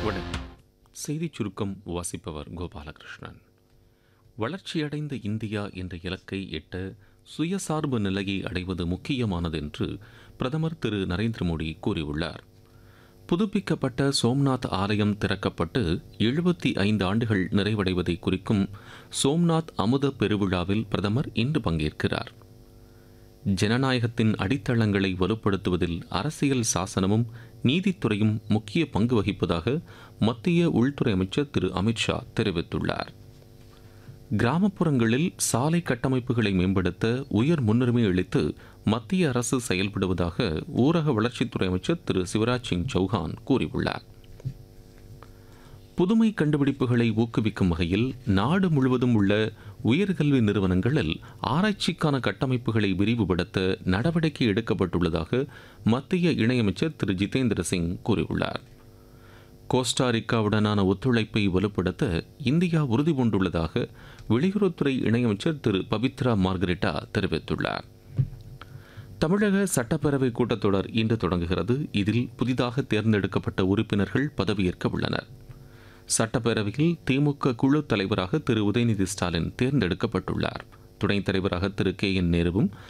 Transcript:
வணக்கம் செய்திச் சுருக்கம் வாசிப்பவர் கோபாலகிருஷ்ணன் வளர்ச்சியடைந்த இந்தியா என்ற இலக்கை எட்ட சுயசார்பு நிலையை அடைவது முக்கியமானது என்று பிரதமர் திரு நரேந்திர மோடி கூறியுள்ளார் புதுப்பிக்கப்பட்ட சோம்நாத் ஆலயம் திறக்கப்பட்டு எழுபத்தி ஐந்து ஆண்டுகள் நிறைவடைவதை குறிக்கும் சோம்நாத் அமுத பெருவிழாவில் பிரதமர் இன்று பங்கேற்கிறார் ஜனநாயகத்தின் அடித்தளங்களை வலுப்படுத்துவதில் அரசியல் சாசனமும் நீதித்துறையும் முக்கிய பங்கு வகிப்பதாக மத்திய உள்துறை அமைச்சர் திரு அமித்ஷா தெரிவித்துள்ளார் கிராமப்புறங்களில் சாலை கட்டமைப்புகளை மேம்படுத்த உயர் முன்னுரிமை அளித்து மத்திய அரசு செயல்படுவதாக ஊரக வளர்ச்சித்துறை அமைச்சர் திரு சிவராஜ் சிங் சௌஹான் கூறியுள்ளார் புதுமை கண்டுபிடிப்புகளை ஊக்குவிக்கும் வகையில் நாடு முழுவதும் உள்ள உயர்கல்வி நிறுவனங்களில் ஆராய்ச்சிக்கான கட்டமைப்புகளை விரிவுபடுத்த நடவடிக்கை எடுக்கப்பட்டுள்ளதாக மத்திய இணையமைச்சர் திரு ஜிதேந்திர சிங் கூறியுள்ளார் கோஸ்டாரிக்காவுடனான ஒத்துழைப்பை வலுப்படுத்த இந்தியா உறுதி பூண்டுள்ளதாக வெளியுறவுத்துறை இணையமைச்சர் திரு பபித்ரா மார்கரெட்டா தெரிவித்துள்ளார் தமிழக சட்டப்பேரவை கூட்டத்தொடர் இன்று தொடங்குகிறது இதில் புதிதாக தேர்ந்தெடுக்கப்பட்ட உறுப்பினர்கள் பதவியேற்க உள்ளனர் சட்டப்பேரவையில் திமுக குழு தலைவராக திரு உதயநிதி ஸ்டாலின் தேர்ந்தெடுக்கப்பட்டுள்ளார் துணைத் தலைவராக திரு கே என் நேருவும்